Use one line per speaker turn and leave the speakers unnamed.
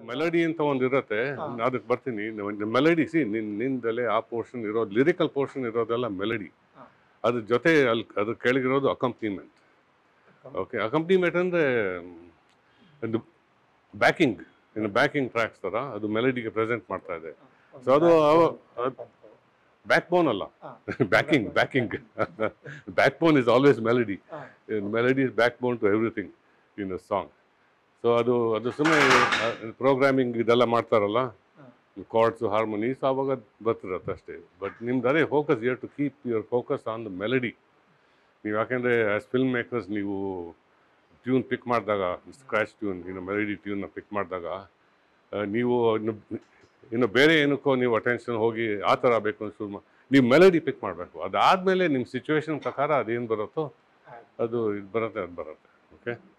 Melody ಅಂತ ಒಂದು ಇರುತ್ತೆ ಅದಕ್ಕೆ ಬರ್ತೀನಿ ಮೆಲಡಿ ಸಿ ನಿನ್ ನಿಂದಲೇ ಆ ಪೋರ್ಷನ್ ಇರೋದು ಲಿರಿಕಲ್ ಪೋರ್ಷನ್ ಇರೋದೆಲ್ಲ ಮೆಲಡಿ
ಹಾ.
ಅದ್ರ ಜೊತೆ ಅಲ್ಲಿ ಅದ್ರ ಕೆಳಗಿರೋದು ಅಕಂಪ್ನಿಮೆಂಟ್ ಓಕೆ ಅಕಂಪ್ನಿಮೆಂಟ್ ಅಂದರೆ ಒಂದು ಬ್ಯಾಕಿಂಗ್ ಇನ್ನು ಬ್ಯಾಕಿಂಗ್ ಟ್ರ್ಯಾಕ್ಸ್ ಥರ ಅದು ಮೆಲಡಿಗೆ ಪ್ರೆಸೆಂಟ್ ಮಾಡ್ತಾ ಇದೆ ಸೊ ಅದು ಬ್ಯಾಕ್ ಬೋನ್ ಅಲ್ಲ
ಹಾ.
Backing backing back bone is always melody
ಹಾ.
Melody is back bone to everything in a song so ಅದು ಅದು ಸುಮ್ಮನೆ ಪ್ರೋಗ್ರಾಮಿಂಗ್ ಇದೆಲ್ಲ ಮಾಡ್ತಾರಲ್ಲ ಕಾರ್ಡ್ಸು ಹಾರ್ಮೋನೀಸ್ ಆವಾಗ ಬರ್ತಿರತ್ತೆ ಅಷ್ಟೇ ಬಟ್ ನಿಮ್ದು ಅದೇ focus your to keep your focus on the melody ನೀವು ಯಾಕೆಂದರೆ ಆ್ಯಸ್ ಫಿಲ್ಮ್ ಮೇಕರ್ಸ್ ನೀವು ಟ್ಯೂನ್ ಪಿಕ್ ಮಾಡಿದಾಗ ಸ್ಕ್ರ್ಯಾಚ್ ಟ್ಯೂನ್ ಇನ್ನು ಮೆಲಡಿ ಟ್ಯೂನ್ನ ಪಿಕ್ ಮಾಡಿದಾಗ ನೀವು ಇನ್ನು ಇನ್ನು ಬೇರೆ ಏನಕ್ಕೋ ನೀವು ಅಟೆನ್ಷನ್ ಹೋಗಿ ಆ ಥರ ಬೇಕು ಅಂತ ಶುರು ಮಾ ನೀವು ಮೆಲಡಿ ಪಿಕ್ ಮಾಡಬೇಕು ಅದಾದಮೇಲೆ ನಿಮ್ಮ ಸಿಚುವೇಶನ್ ಪ್ರಕಾರ ಅದೇನು ಬರುತ್ತೋ ಅದು ಇದು ಬರುತ್ತೆ ಅದು ಬರುತ್ತೆ ಓಕೆ